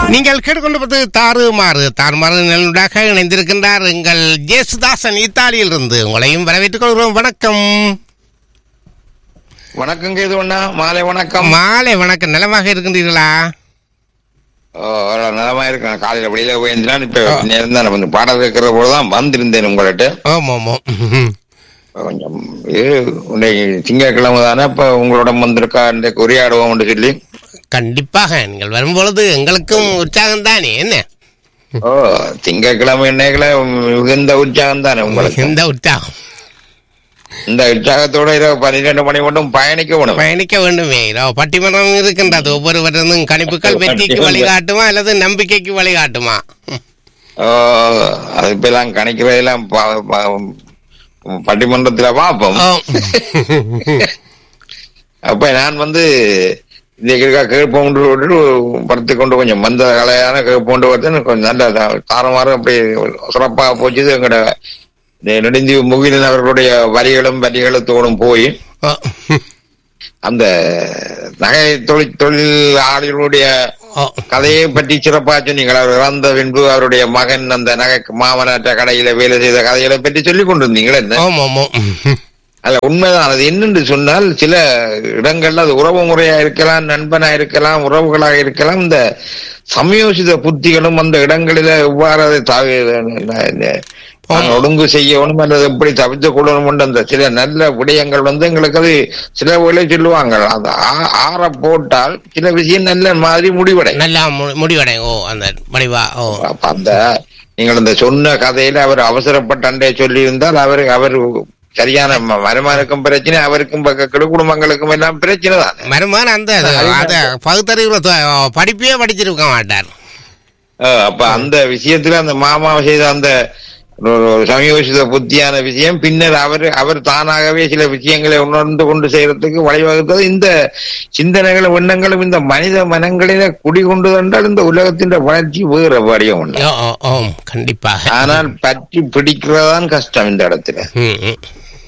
நீங்கள் கேட்டுக்கொண்டிருப்பது தாறு மாறு தாறுமாறு நல்லுடாக இணைந்திருக்கின்றார் எங்கள் ஜேசுதாசன் இத்தாலியிலிருந்து உங்களையும் வரவேற்றுக் கொள்கிறோம் வணக்கம் வணக்கம் கேது அண்ணா மாலை வணக்கம் மாலை வணக்கம் நலமாக இருக்கின்றீர்களா ஓ, அவ்வளவு நலமா இருக்கேன் காலையில வெளியில போயிருந்தான் இப்ப நேரம் தான் வந்து பாடம் கேட்கிற போதுதான் வந்திருந்தேன் உங்கள்கிட்ட ஆமாம் ஆமாம் கொஞ்சம் இது இன்னைக்கு திங்கட்கிழமை தானே இப்ப உங்களோட வந்திருக்கா இன்றைக்கு உரையாடுவோம்னு சொல்லி கண்டிப்பாக நீங்கள் வரும்பொழுது எங்களுக்கும் உற்சாகம் தானே என்ன ஓ திங்கட்கிழமை இன்னைக்குல மிகுந்த உற்சாகம் தானே உங்களுக்கு இந்த உற்சாகம் இந்த உற்சாகத்தோட இரவு பன்னிரெண்டு மணி மட்டும் பயணிக்க வேணும் பயணிக்க வேண்டுமே இரவு பட்டிமன்றம் இருக்கின்றது ஒவ்வொருவரதும் கணிப்புகள் வெற்றிக்கு வழிகாட்டுமா அல்லது நம்பிக்கைக்கு வழிகாட்டுமா ஓ அது இப்ப எல்லாம் கணிக்கிறதெல்லாம் ப- ப- பட்டிமன்றத்துல பார்ப்போம் ஆ. அப்ப நான் வந்து இன்னைக்கு இருக்கா கேட்போண்டு விட்டு படுத்து கொண்டு கொஞ்சம் மந்த கலையான கேட்போண்டு வந்து கொஞ்சம் நல்ல தாரமாறு அப்படி சிறப்பாக போச்சு எங்கட நெடுந்தி முகிலன் அவர்களுடைய வரிகளும் வரிகளத்தோடும் போய் ஆ. அந்த நகை தொழில் தொழிலாளிகளுடைய ஆ. கதையை பற்றி சிறப்பா சொன்னீங்க அவர் இறந்த பின்பு அவருடைய மகன் அந்த நகை மாமனாற்ற கடையில வேலை செய்த கதைகளை பற்றி சொல்லிக் கொண்டிருந்தீங்களே என்ன ஆமாம் ஆமாம் அல்ல உண்மைதான் அது என்னென்று சொன்னால் சில இடங்கள்ல அது உறவு முறையா இருக்கலாம் நண்பனா இருக்கலாம் உறவுகளாக இருக்கலாம் இந்த சமயோசித புத்திகளும் அந்த இடங்களில எவ்வாறு அதை தாவி- நான் ஒழுங்கு செய்யணும் அல்லது எப்படி தவித்துக் கொள்ளணும் அந்த சில நல்ல விடயங்கள் வந்து எங்களுக்கு அது சில வேலை சொல்லுவாங்க அந்த ஆ- ஆற போட்டால் சில விஷயம் நல்ல மாதிரி முடிவடை நல்லா மு- முடிவடையும் ஓ அந்த வடிவா ஓ அப்ப அந்த நீங்கள் இந்த சொன்ன கதையில அவர் அவசரப்பட்ட அண்டே சொல்லி இருந்தால் அவர் அவர் சரியான ம- மருமகனுக்கும் பிரச்சனை அவருக்கும் பக்க குடும்பங்களுக்கும் எல்லாம் பிரச்சனை தான் மருமகன் அந்த அத பகுத்தறிவு த- படிப்பே படிச்சிருக்க மாட்டார் அப்ப அந்த விஷயத்துல அந்த மாமாவை செய்த அந்த ஒரு ஒரு சமயோசித புத்தியான விஷயம் பின்னர் அவர் அவர் தானாகவே சில விஷயங்களை உணர்ந்து கொண்டு செய்யறதுக்கு வழிவகுத்தது இந்த சிந்தனைகளும் எண்ணங்களும் இந்த மனித மனங்களில குடிகொண்டு என்றால் இந்த உலகத்தின் வளர்ச்சி வேற வடிவம் உண்டு ஓ ஓ ஓம் கண்டிப்பாக ஆனால் பற்றி பிடிக்கிறதான் கஷ்டம் இந்த இடத்துல ம், ம்.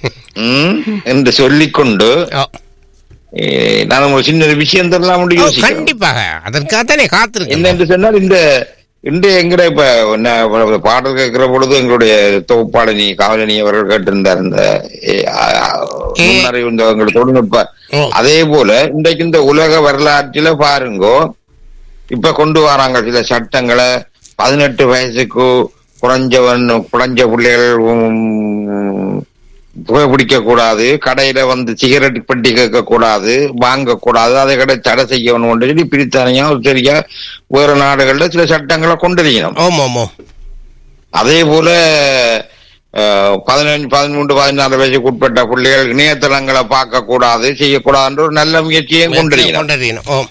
ம், என்று சொல்லிக்கொண்டு ஓ, eh, நான் ஒரு சின்ன ஒரு விஷயம் தரலாம் ஓ, யோசிக்கிறேன் கண்டிப்பாக அதற்காகத்தானே காத்திருக்கேன் என்னென்று சொன்னால் இந்த இன்று எங்கட இப்ப என்ன, இப்ப பாடல் கேட்கிற பொழுது எங்களுடைய தொகுப்பாளனி காவலனி அவர்கள் கேட்டிருந்தார் இந்த eh, ஆ, முன்னறிவு இந்த எங்களுடைய தொழில்நுட்ப ஓ அதே போல இன்றைக்கு இந்த உலக வரலாற்றில பாருங்கோ இப்ப கொண்டு வராங்க சில சட்டங்களை பதினெட்டு வயசுக்கு குறைஞ்சவன் குறைஞ்ச பிள்ளைகள் உம், புகைப்பிடிக்க கூடாது கடையில வந்து சிகரெட் பெட்டி கேட்க கூடாது வாங்க கூடாது அதை கடை தடை செய்யணும் சொல்லி பிரித்தானியா சரியா வேற நாடுகள்ல சில சட்டங்களை கொண்டிருக்கணும் ஓம் ஓம் ஓம் அதே போல அஹ், பதினஞ்சு பதிமூன்று பதினாறு வயசுக்கு உட்பட்ட பிள்ளைகள் இணையதளங்களை பார்க்க கூடாது செய்யக்கூடாதுன்ற ஒரு நல்ல முயற்சியையும் கொண்டிருக்கணும் கொண்டிருக்கணும் ஓம்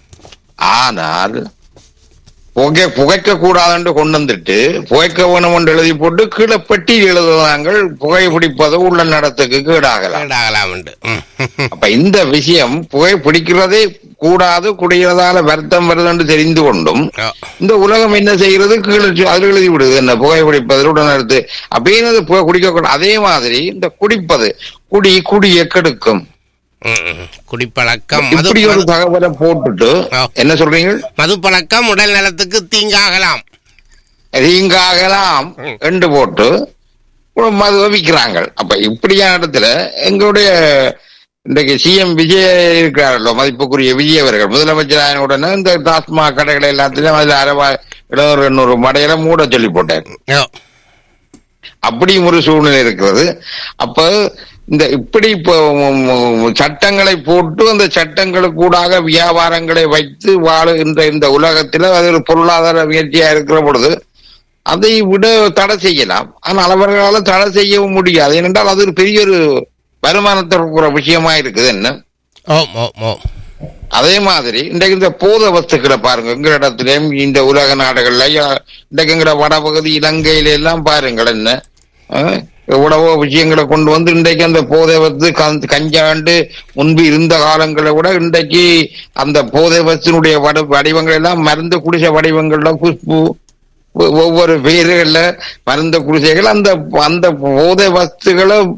ஆனால் புகை புகைக்க கூடாதுன்னு கொண்டு வந்துட்டு புகைக்க வேணும் என்று எழுதி போட்டு கீழே பெட்டி எழுதுவாங்கள் புகை பிடிப்பது உள்ள நடத்துக்கு கீடாகலாம் கேடாகலாம் உண்டு ம், ம், ம். அப்ப இந்த விஷயம் புகை பிடிக்கிறதே கூடாது குடிக்கிறதால வருத்தம் வருதுன்னு தெரிந்து கொண்டும் ஓ, இந்த உலகம் என்ன செய்கிறது கீழே சு- அதில் எழுதி விடுது என்ன புகை பிடிப்பது உடனடுத்து அப்படின்னு அது புகை குடிக்க அதே மாதிரி இந்த குடிப்பது குடி குடியை கெடுக்கும் ம், ம். குடிப்பழக்கம் மது இப்படி ஒரு மது- தகவலை போட்டுட்டு ஆ. என்ன சொல்றீங்க மது பழக்கம் உடல் நலத்துக்கு தீங்காகலாம் ரீங்காகலாம் ம். என்று போட்டு ஒரு மதுவை விற்கிறாங்க அப்ப இப்படியான இடத்துல எங்களுடைய இன்றைக்கு சிஎம் விஜய் இருக்கிறாரല്ലോ மதிப்புக்குரிய விஜய் அவர்கள் முதலமைச்சர் உடனே இந்த டாஸ்மாக் கடைகளை எல்லாத்திலும் அதுல அரவா எழுநூறு எண்ணூறு மடையில மூட சொல்லி போட்டார் ஓ அப்படியும் ஒரு சூழ்நிலை இருக்கிறது அப்ப இந்த இப்படி இப்போ ம், ம், சட்டங்களை போட்டு அந்த சட்டங்களுக்கு கூடாக வியாபாரங்களை வைத்து வாழுகின்ற இந்த உலகத்தில் அது ஒரு பொருளாதார முயற்சியா இருக்கிற பொழுது அதை விட தடை செய்யலாம் ஆனால் அவர்களால் தடை செய்யவும் முடியாது ஏனென்றால் அது ஒரு பெரிய ஒரு வருமானத்தை இருக்கிற விஷயமா இருக்குது என்ன ஓம் ஓம் ஓம் அதே மாதிரி இன்றைக்கு இந்த போத வஸ்துக்களை பாருங்க எங்க இடத்துலயும் இந்த உலக நாடுகள்ல யா- இன்றைக்கு எங்கட வடபகுதி இலங்கையில எல்லாம் பாருங்கள் என்ன அஹ், எவ்வளவோ விஷயங்களை கொண்டு வந்து இன்றைக்கு அந்த போதை வஸ்து கந்- கஞ்சாண்டு முன்பு இருந்த காலங்களை விட இன்றைக்கு அந்த போதை வஸ்தினுடைய வட வடிவங்கள் எல்லாம் மருந்து குடிசை வடிவங்கள்ல குஷ்பு ஒ- ஒவ்வொரு பேர்கள்ல மருந்து குடிசைகள் அந்த அந்த போதை வஸ்துகளை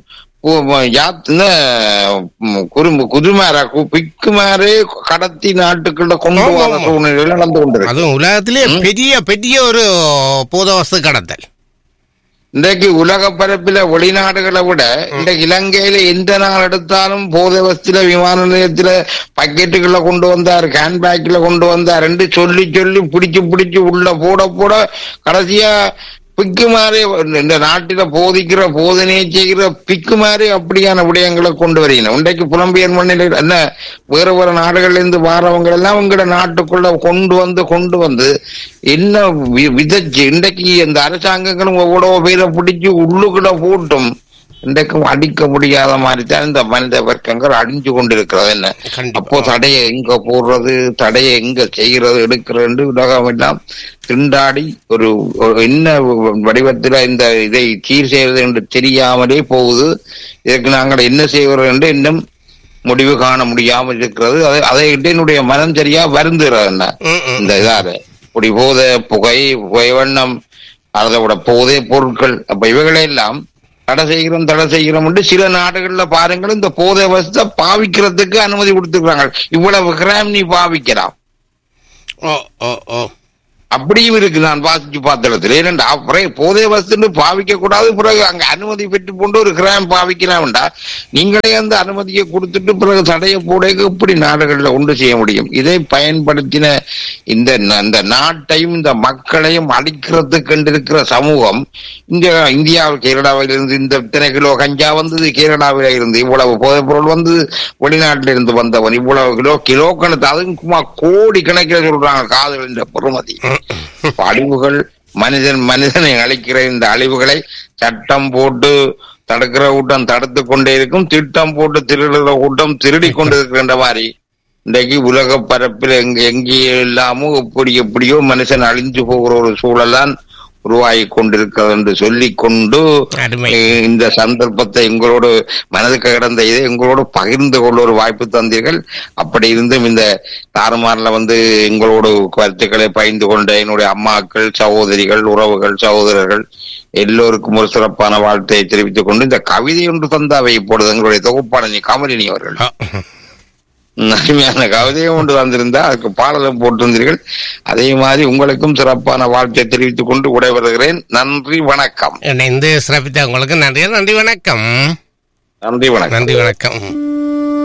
குறும்பு குதுமாரா பிக்குமாரே கடத்தி நாட்டுக்குள்ள கொண்டு ஆமா, வர ஆமா. சூழ்நிலையில நடந்து கொண்டிருக்கு அதுவும் உலகத்திலே பெரிய பெரிய ஒரு போதவஸ்து கடத்தல் இன்றைக்கு உலக பரப்பில வெளிநாடுகளை விட இந்த இலங்கையில எந்த நாள் எடுத்தாலும் போதை வசதியில விமான நிலையத்துல பக்கெட்டுகளை கொண்டு வந்தார் ஹேண்ட்பேக்ல கொண்டு வந்தார் என்று சொல்லி சொல்லி பிடிச்சு பிடிச்சு உள்ள போட போட கடைசியா பிக்கு மாதிரி இந்த நாட்டில போதிக்கிற போதனையை செய்கிற பிக்கு மாதிரி அப்படியான விடயங்களை கொண்டு வரீங்க இன்றைக்கு புலம்பெயர் மண்ணில் என்ன வேற வேற நாடுகள்ல இருந்து வாரவங்க எல்லாம் உங்களோட நாட்டுக்குள்ள கொண்டு வந்து கொண்டு வந்து என்ன வி- விதைச்சு இன்றைக்கு இந்த அரசாங்கங்களும் எவ்வளவு பேரை பிடிச்சு உள்ளுக்குள்ள போட்டும் இன்றைக்கும் அடிக்க முடியாத மாதிரி தான் இந்த மனித வர்க்கங்கள் அழிஞ்சு கொண்டிருக்கிறது என்ன கண்டிப்பா. அப்போ தடையை எங்க போடுறது தடையை எங்க செய்கிறது எடுக்கிறது உலகம் எல்லாம் திண்டாடி ஒரு ஒரு என்ன வடிவத்துல இந்த இதை சீர் செய்வது என்று தெரியாமலே போகுது இதற்கு நாங்கள் என்ன செய்வது என்று இன்னும் முடிவு காண முடியாமல் இருக்கிறது அதை அதை இட்டு என்னுடைய மனம் சரியா வருந்துகிறது என்ன ம், ம். இந்த இதாரு இப்படி போதை புகை புகை வண்ணம் அதை விட போதை பொருட்கள் அப்ப இவைகளை எல்லாம் தடை செய்கிறோம் தடை செய்கிறோம் என்று சில நாடுகள்ல பாருங்கள் இந்த போதை வசத்தை பாவிக்கிறதுக்கு அனுமதி கொடுத்துருக்காங்க இவ்வளவு கிராம் நீ பாவிக்கலாம் ஓ ஓ ஓ அப்படியும் இருக்கு நான் வாசிச்சு பார்த்த இடத்துல ஏனென்றா அப்புறம் போதை வசத்துன்னு பாவிக்க கூடாது பிறகு அங்க அனுமதி பெற்று கொண்டு ஒரு கிராம் பாவிக்கலாம்டா நீங்களே அந்த அனுமதியை கொடுத்துட்டு பிறகு தடையை போட எப்படி நாடுகள்ல ஒன்று செய்ய முடியும் இதை பயன்படுத்தின இந்த ந- இந்த நாட்டையும் இந்த மக்களையும் அழிக்கிறதுக்கு இருக்கிற சமூகம் இங்க இந்தியாவில் கேரளாவில் இருந்து இந்த இத்தனை கிலோ கஞ்சா வந்தது கேரளாவில இருந்து இவ்வளவு போதைப் பொருள் வந்து வெளிநாட்டில இருந்து வந்தவன் இவ்வளவு கிலோ கிலோ கணக்கு அதுவும் சும்மா கோடி கணக்கில் சொல்றாங்க காதல் என்ற பெறுமதி அழிவுகள் மனிதன் மனிதனை அழிக்கிற இந்த அழிவுகளை சட்டம் போட்டு தடுக்கிற கூட்டம் தடுத்து கொண்டே இருக்கும் திட்டம் போட்டு திருடுற கூட்டம் திருடி கொண்டு இருக்கின்ற மாதிரி இன்றைக்கு உலக பரப்பில் எங்க எங்கேயோ இல்லாமோ எப்படி எப்படியோ மனுஷன் அழிஞ்சு போகிற ஒரு சூழல் தான் உருவாகி கொண்டிருக்கிறது என்று சொல்லிக் கொண்டு அருமை. அஹ், இந்த சந்தர்ப்பத்தை எங்களோடு மனதுக்கு கிடந்த இதை எங்களோடு பகிர்ந்து கொள்ள ஒரு வாய்ப்பு தந்தீர்கள் அப்படி இருந்தும் இந்த தாறுமாறில் வந்து எங்களோடு கருத்துக்களை பகிர்ந்து கொண்ட என்னுடைய அம்மாக்கள் சகோதரிகள் உறவுகள் சகோதரர்கள் எல்லோருக்கும் ஒரு சிறப்பான வாழ்த்தையை தெரிவித்துக் கொண்டு இந்த கவிதை ஒன்று தந்தாவை இப்பொழுது எங்களுடைய தொகுப்பாளனி கமலினி அவர்கள் ஆ, அருமையான கவிதையும் ஒன்று வந்திருந்தா அதுக்கு பாடலும் போட்டிருந்தீர்கள் அதே மாதிரி உங்களுக்கும் சிறப்பான வாழ்த்தை தெரிவித்துக் கொண்டு விடைபெறுகிறேன் நன்றி வணக்கம் இணைந்து சிறப்பித்த உங்களுக்கு நன்றி நன்றி வணக்கம் நன்றி வணக்கம் நன்றி வணக்கம்